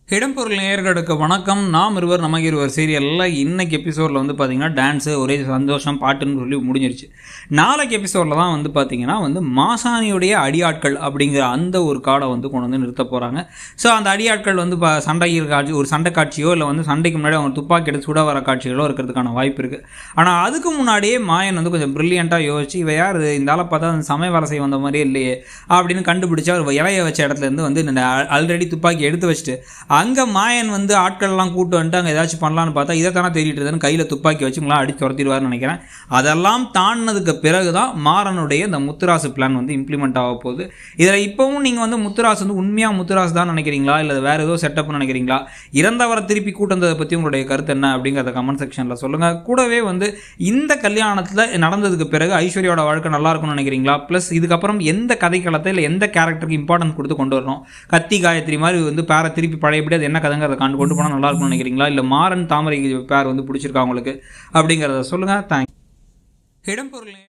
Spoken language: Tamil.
இடம்பொருள் நேயர்களுக்கு வணக்கம் நாம் இருவர் நமக்கு இருவர் சீரியலில் இன்னைக்கு எபிசோடில் வந்து பார்த்தீங்கன்னா டான்ஸு ஒரே சந்தோஷம் பாட்டுன்னு சொல்லி முடிஞ்சிருச்சு நாளைக்கு எபிசோடில் தான் வந்து பார்த்தீங்கன்னா வந்து மாசாணியுடைய அடியாட்கள் அப்படிங்கிற அந்த ஒரு காடை வந்து கொண்டு வந்து நிறுத்த போகிறாங்க ஸோ அந்த அடியாட்கள் வந்து இப்போ சண்டை காட்சி ஒரு சண்டை காட்சியோ இல்லை வந்து சண்டைக்கு முன்னாடி அவங்க துப்பாக்கி எடுத்து சுட வர காட்சிகளோ இருக்கிறதுக்கான வாய்ப்பு இருக்குது ஆனால் அதுக்கு முன்னாடியே மாயன் வந்து கொஞ்சம் ப்ரில்லியண்ட்டாக யோசிச்சு இவ யார் இந்த ஆளை பார்த்தா அந்த சமய வேலை செய்ய வந்த மாதிரியே இல்லையே அப்படின்னு கண்டுபிடிச்சு அவர் இலைய வச்ச இடத்துல இருந்து வந்து ஆல்ரெடி துப்பாக்கி எடுத்து வச்சுட்டு அங்கே மாயன் வந்து ஆட்கள்லாம் கூட்டு வந்துட்டு அங்கே ஏதாச்சும் பண்ணலான்னு பார்த்தா இதை தானே தேடிட்டுதுன்னு கையில் துப்பாக்கி வச்சு உங்களாம் அடிச்சு துரத்திடுவார்னு நினைக்கிறேன் அதெல்லாம் தாண்டினதுக்கு பிறகு தான் மாறனுடைய இந்த முத்துராசு பிளான் வந்து இம்ப்ளிமெண்ட் ஆக போகுது இதில் இப்போவும் நீங்கள் வந்து முத்துராசு வந்து உண்மையாக முத்துராசு தான் நினைக்கிறீங்களா இல்லை வேறு ஏதோ செட்டப்னு நினைக்கிறீங்களா இறந்தவரை திருப்பி கூட்டு வந்ததை பற்றி உங்களுடைய கருத்து என்ன அப்படிங்கிறத கமெண்ட் செக்ஷனில் சொல்லுங்கள் கூடவே வந்து இந்த கல்யாணத்தில் நடந்ததுக்கு பிறகு ஐஸ்வர்யாவோட வாழ்க்கை நல்லா இருக்கும்னு நினைக்கிறீங்களா ப்ளஸ் இதுக்கப்புறம் எந்த கதைக்களத்தை இல்லை எந்த கேரக்டருக்கு இம்பார்ட்டன்ஸ் கொடுத்து கொண்டு வரணும் கத்தி காயத்ரி மாதிரி வந்து பேரை திருப்பி பழையபடி அது என்ன கதைங்கிறத கண்டு கொண்டு போனால் நல்லா இருக்கும்னு நினைக்கிறீங்களா இல்லை மாறன் தாமரை பேர் வந்து பிடிச்சிருக்கா உங்களுக்கு அப்படிங்கிறத சொல்லுங்கள் தேங்க்ஸ் இடம்பொருள்